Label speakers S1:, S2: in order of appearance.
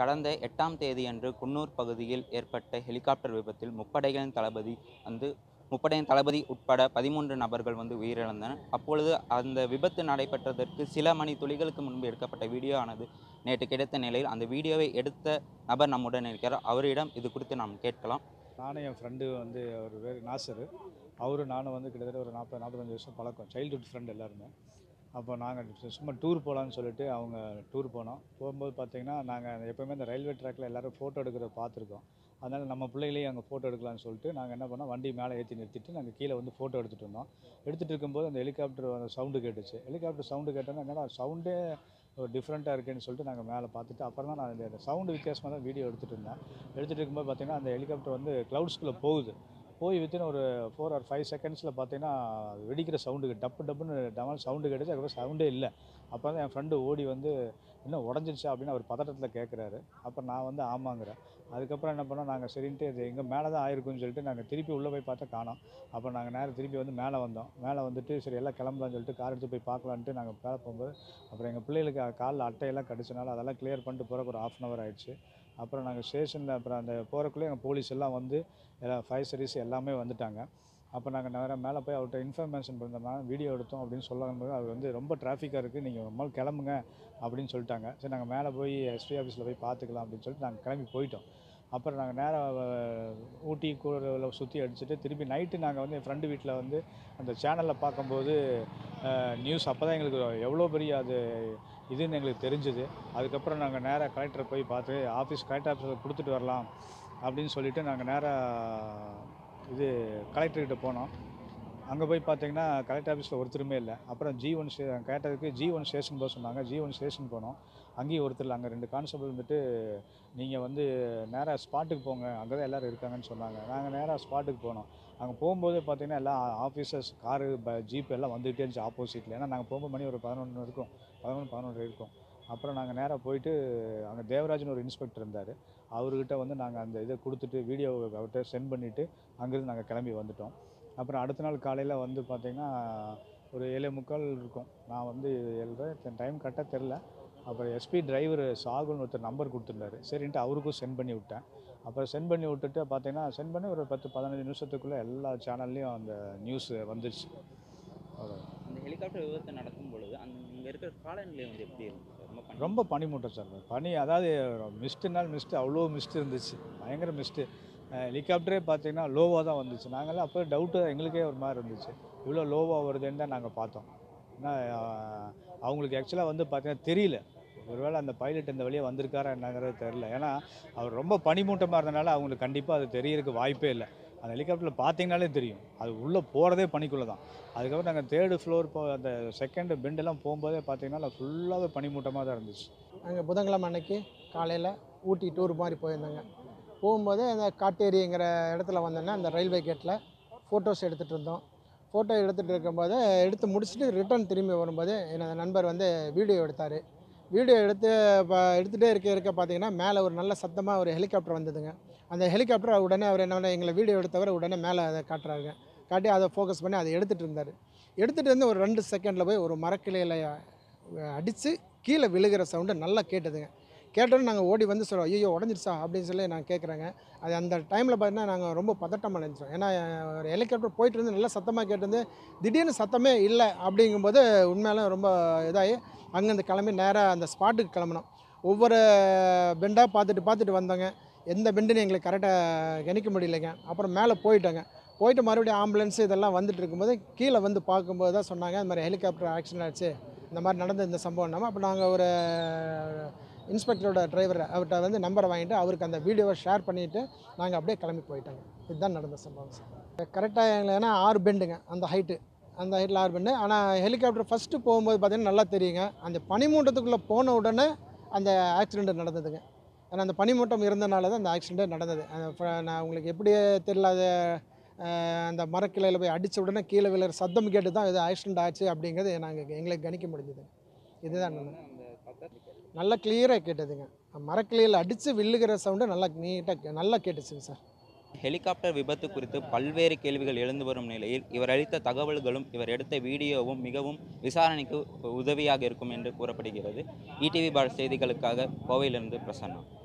S1: கடந்த எட்டாம் தேதியன்று குன்னூர் பகுதியில் ஏற்பட்ட ஹெலிகாப்டர் விபத்தில் முப்படைகளின் தளபதி வந்து முப்படையின் தளபதி உட்பட பதிமூன்று நபர்கள் வந்து உயிரிழந்தனர் அப்பொழுது அந்த விபத்து நடைபெற்றதற்கு சில மணி துளிகளுக்கு முன்பு எடுக்கப்பட்ட வீடியோ ஆனது நேற்று கிடைத்த நிலையில் அந்த வீடியோவை எடுத்த நபர் நம்முடன் இருக்கிறார் அவரிடம் இது குறித்து நாம் கேட்கலாம்
S2: நானும் என் ஃப்ரெண்டு வந்து அவர் பேர் நாசர் அவரும் நானும் வந்து கிட்டத்தட்ட ஒரு நாற்பது நாற்பத்தஞ்சு வருஷம் பழக்கம் சைல்டுஹுட் ஃப்ரெண்ட் எல்லாருமே அப்போ நாங்கள் சும்மா டூர் போகலான்னு சொல்லிட்டு அவங்க டூர் போனோம் போகும்போது பார்த்தீங்கன்னா நாங்கள் எப்போவுமே இந்த ரயில்வே ட்ராக்கில் எல்லோரும் ஃபோட்டோ எடுக்கிறத பார்த்துருக்கோம் அதனால் நம்ம பிள்ளைகளையும் அங்கே ஃபோட்டோ எடுக்கலாம்னு சொல்லிட்டு நாங்கள் என்ன பண்ணோம் வண்டி மேலே ஏற்றி நிறுத்திட்டு நாங்கள் கீழே வந்து ஃபோட்டோ எடுத்துகிட்டு இருந்தோம் எடுத்துகிட்டு இருக்கும்போது அந்த ஹெலிகாப்டர் சவுண்டு கேட்டுச்சு ஹெலிகாப்டர் சவுண்டு கேட்டோன்னா என்னடா சவுண்டே ஒரு டிஃப்ரெண்ட்டாக இருக்குன்னு சொல்லிட்டு நாங்கள் மேலே பார்த்துட்டு அப்புறம் தான் நான் இந்த சவுண்டு வித்தியாசமாக தான் வீடியோ எடுத்துகிட்டு இருந்தேன் எடுத்துகிட்டு இருக்கும்போது பார்த்தீங்கன்னா அந்த ஹெலிகாப்டர் வந்து க்ளவுட்ஸ்குள்ளே போகுது போய் வித்தின் ஒரு ஃபோர் ஆர் ஃபைவ் செகண்ட்ஸில் பார்த்தீங்கன்னா வெடிக்கிற சவுண்டு டப்பு டப்புன்னு டமால் சவுண்டு கேட்டுச்சு அதுக்கப்புறம் சவுண்டே இல்லை அப்போ தான் என் ஃப்ரெண்டு ஓடி வந்து இன்னும் உடஞ்சிருச்சா அப்படின்னு அவர் பதட்டத்தில் கேட்குறாரு அப்போ நான் வந்து ஆமாங்கிறேன் அதுக்கப்புறம் என்ன பண்ணோம் நாங்கள் சரின்ட்டு இது எங்கே மேலே தான் ஆயிருக்குன்னு சொல்லிட்டு நாங்கள் திருப்பி உள்ளே போய் பார்த்தா காணோம் அப்போ நாங்கள் நேரம் திருப்பி வந்து மேலே வந்தோம் மேலே வந்துட்டு சரி எல்லாம் கிளம்பலாம்னு சொல்லிட்டு கார் எடுத்து போய் பார்க்கலான்ட்டு நாங்கள் மேலே போகும்போது அப்புறம் எங்கள் பிள்ளைகளுக்கு காலில் அட்டையெல்லாம் கடிச்சனால அதெல்லாம் கிளியர் பண்ணிட்டு போகிறக்கு ஒரு ஆஃப் அன் ஹவர் ஆயிடுச்சு அப்புறம் நாங்கள் ஸ்டேஷனில் அப்புறம் அந்த போகிறக்குள்ளே எங்கள் போலீஸ் எல்லாம் வந்து எல்லாம் ஃபைவ் சர்வீஸ் எல்லாமே வந்துட்டாங்க அப்போ நாங்கள் நேரம் மேலே போய் அவர்கிட்ட இன்ஃபர்மேஷன் பண்ணிருந்தோம்னா வீடியோ எடுத்தோம் அப்படின்னு சொல்லும்போது அவர் வந்து ரொம்ப டிராஃபிக்காக இருக்குது நீங்கள் ஒரு நாள் கிளம்புங்க அப்படின்னு சொல்லிட்டாங்க சரி நாங்கள் மேலே போய் எஸ்பி ஆஃபீஸில் போய் பார்த்துக்கலாம் அப்படின்னு சொல்லிட்டு நாங்கள் கிளம்பி போயிட்டோம் அப்புறம் நாங்கள் நேராக ஊட்டி கூட சுற்றி அடிச்சுட்டு திருப்பி நைட்டு நாங்கள் வந்து என் ஃப்ரெண்டு வீட்டில் வந்து அந்த சேனலில் பார்க்கும்போது நியூஸ் அப்போ தான் எங்களுக்கு எவ்வளோ பெரிய அது இதுன்னு எங்களுக்கு தெரிஞ்சுது அதுக்கப்புறம் நாங்கள் நேராக கலெக்டரை போய் பார்த்து ஆஃபீஸ் கலெக்டர் ஆஃபீஸில் கொடுத்துட்டு வரலாம் அப்படின்னு சொல்லிட்டு நாங்கள் நேராக இது கலெக்டர்கிட்ட போனோம் அங்கே போய் பார்த்தீங்கன்னா கலெக்டர் ஆஃபீஸில் ஒருத்தருமே இல்லை அப்புறம் ஜி ஒன் ஸ்டே கேட்டதுக்கு ஜி ஒன் ஸ்டேஷன் போக சொன்னாங்க ஜி ஒன் ஸ்டேஷன் போனோம் அங்கேயும் ஒருத்தர் இல்லை அங்கே ரெண்டு கான்ஸ்டபிள் வந்துட்டு நீங்கள் வந்து நேராக ஸ்பாட்டுக்கு போங்க அங்கே தான் எல்லோரும் இருக்காங்கன்னு சொன்னாங்க நாங்கள் நேராக ஸ்பாட்டுக்கு போனோம் அங்கே போகும்போதே பார்த்தீங்கன்னா எல்லா ஆஃபீஸர்ஸ் காரு ப ஜீப் எல்லாம் வந்துகிட்டே இருந்துச்சு ஆப்போசிட்டில் ஏன்னா நாங்கள் போகும்போது மணி ஒரு பதினொன்று இருக்கும் பதினொன்று பதினொன்று இருக்கும் அப்புறம் நாங்கள் நேராக போயிட்டு அங்கே தேவராஜன் ஒரு இன்ஸ்பெக்டர் இருந்தார் அவர்கிட்ட வந்து நாங்கள் அந்த இதை கொடுத்துட்டு வீடியோ அவர்கிட்ட சென்ட் பண்ணிவிட்டு அங்கேருந்து நாங்கள் கிளம்பி வந்துட்டோம் அப்புறம் அடுத்த நாள் காலையில் வந்து பார்த்திங்கன்னா ஒரு ஏழே முக்கால் இருக்கும் நான் வந்து ஏழரை டைம் கரெக்டாக தெரில அப்புறம் எஸ்பி டிரைவர் சாகுன்னு ஒருத்தர் நம்பர் கொடுத்துருந்தாரு சரின்ட்டு அவருக்கும் சென்ட் பண்ணி விட்டேன் அப்புறம் சென்ட் பண்ணி விட்டுட்டு பார்த்தீங்கன்னா சென்ட் பண்ணி ஒரு பத்து பதினஞ்சு நிமிஷத்துக்குள்ளே எல்லா சேனல்லையும் அந்த நியூஸ் வந்துருச்சு அவ்வளோ
S1: அந்த ஹெலிகாப்டர் விபத்து நடக்கும் பொழுது அந்த இங்கே இருக்கிற காலநிலை வந்து எப்படி இருந்துச்சு சார் ரொம்ப கண்டி-
S2: ரொம்ப பனிமூட்டம் சார் பனி அதாவது மிஸ்ட்டுனால் மிஸ்ட்டு அவ்வளோ மிஸ்ட் இருந்துச்சு பயங்கர மிஸ்ட்டு ஹெலிகாப்டரே பார்த்தீங்கன்னா லோவாக தான் வந்துச்சு நாங்களாம் அப்போ டவுட்டு எங்களுக்கே ஒரு மாதிரி இருந்துச்சு இவ்வளோ லோவாக வருதுன்னு தான் நாங்கள் பார்த்தோம் ஏன்னா அஹ், அவங்களுக்கு ஆக்சுவலாக வந்து பார்த்தீங்கன்னா தெரியல ஒருவேளை அந்த பைலட் இந்த வழியாக வந்திருக்காரா என்னங்கிறது தெரில ஏன்னா அவர் ரொம்ப பனிமூட்டமாக இருந்தனால அவங்களுக்கு கண்டிப்பாக அது தெரியறதுக்கு வாய்ப்பே இல்லை அந்த ஹெலிகாப்டரில் பார்த்தீங்கனாலே தெரியும் அது உள்ளே போகிறதே பனிக்குள்ளே தான் அதுக்கப்புறம் நாங்கள் தேர்டு ஃப்ளோர் போ அந்த செகண்ட் பெண்டெல்லாம் போகும்போதே பார்த்தீங்கன்னா ஃபுல்லாகவே பனிமூட்டமாக தான் இருந்துச்சு
S3: நாங்கள் புதன்கிழமை அன்னைக்கு காலையில் ஊட்டி டூர் மாதிரி போயிருந்தோங்க போகும்போது அந்த காட்டேரிங்கிற இடத்துல வந்தோன்னே அந்த ரயில்வே கேட்டில் ஃபோட்டோஸ் எடுத்துகிட்டு இருந்தோம் ஃபோட்டோ எடுத்துகிட்டு இருக்கும்போது எடுத்து முடிச்சுட்டு ரிட்டர்ன் திரும்பி வரும்போது எனது நண்பர் வந்து வீடியோ எடுத்தார் வீடியோ எடுத்து ப எடுத்துகிட்டே இருக்க இருக்க பார்த்தீங்கன்னா மேலே ஒரு நல்ல சத்தமாக ஒரு ஹெலிகாப்டர் வந்ததுங்க அந்த ஹெலிகாப்டர் உடனே அவர் என்ன பண்ண எங்களை வீடியோ எடுத்தவர் உடனே மேலே அதை காட்டுறாருங்க காட்டி அதை ஃபோக்கஸ் பண்ணி அதை எடுத்துகிட்டு இருந்தார் எடுத்துகிட்டு வந்து ஒரு ரெண்டு செகண்டில் போய் ஒரு மரக்கிளையில் அடித்து கீழே விழுகிற சவுண்டு நல்லா கேட்டதுங்க கேட்டோன்னு நாங்கள் ஓடி வந்து சொல்கிறோம் ஐயோ உடஞ்சிருச்சா அப்படின்னு சொல்லி நான் கேட்குறேங்க அது அந்த டைமில் பார்த்தீங்கன்னா நாங்கள் ரொம்ப பதட்டமாக நினச்சோம் ஏன்னா ஒரு ஹெலிகாப்டர் போயிட்டு இருந்து நல்லா சத்தமாக கேட்டிருந்து திடீர்னு சத்தமே இல்லை அப்படிங்கும்போது உண்மையாலும் ரொம்ப இதாகி அங்கேருந்து கிளம்பி நேராக அந்த ஸ்பாட்டுக்கு கிளம்பினோம் ஒவ்வொரு பெண்டாக பார்த்துட்டு பார்த்துட்டு வந்தோங்க எந்த பெண்டுன்னு எங்களுக்கு கரெக்டாக கணிக்க முடியலைங்க அப்புறம் மேலே போயிட்டோங்க போயிட்டு மறுபடியும் ஆம்புலன்ஸ் இதெல்லாம் வந்துட்டு இருக்கும்போது கீழே வந்து பார்க்கும்போது தான் சொன்னாங்க இந்த மாதிரி ஹெலிகாப்டர் ஆக்சிடென்ட் ஆச்சு இந்த மாதிரி நடந்த இந்த சம்பவம் நம்ம அப்போ நாங்கள் ஒரு இன்ஸ்பெக்டரோட டிரைவர் அவர்கிட்ட வந்து நம்பரை வாங்கிட்டு அவருக்கு அந்த வீடியோவை ஷேர் பண்ணிவிட்டு நாங்கள் அப்படியே கிளம்பி போயிட்டோங்க இதுதான் நடந்த சம்பவம் சார் கரெக்டாக எங்களை ஏன்னா ஆறு பெண்டுங்க அந்த ஹைட்டு அந்த ஹைட்டில் ஆறு பெண்டு ஆனால் ஹெலிகாப்டர் ஃபஸ்ட்டு போகும்போது பார்த்தீங்கன்னா நல்லா தெரியுங்க அந்த பனிமூட்டத்துக்குள்ளே போன உடனே அந்த ஆக்சிடெண்ட் நடந்ததுங்க ஏன்னா அந்த பனிமூட்டம் இருந்தனால தான் அந்த ஆக்சிடெண்ட் நடந்தது அந்த ஃப- நான் உங்களுக்கு எப்படி தெரியல அது அஹ், அந்த மரக்கிளையில் போய் அடித்த உடனே கீழே விழுற சத்தம் கேட்டு தான் இது ஆக்சிடெண்ட் ஆச்சு அப்படிங்கிறது நாங்கள் எங்களுக்கு கணிக்க முடிஞ்சது இதுதான் நடந்தது.
S1: அந்த சத்தம்
S3: நல்லா கிளியராக கேட்டதுங்க மரக்கிளையில் அடித்து வில்லுகிற சவுண்டு நல்லா நீட்டாக நல்லா கேட்டுச்சுங்க சார்
S1: ஹெலிகாப்டர் விபத்து குறித்து பல்வேறு கேள்விகள் எழுந்து வரும் நிலையில் இவர் அளித்த தகவல்களும் இவர் எடுத்த வீடியோவும் மிகவும் விசாரணைக்கு உதவியாக இருக்கும் என்று கூறப்படுகிறது இடிவி பாரத் செய்திகளுக்காக கோவையிலிருந்து பிரசன்னா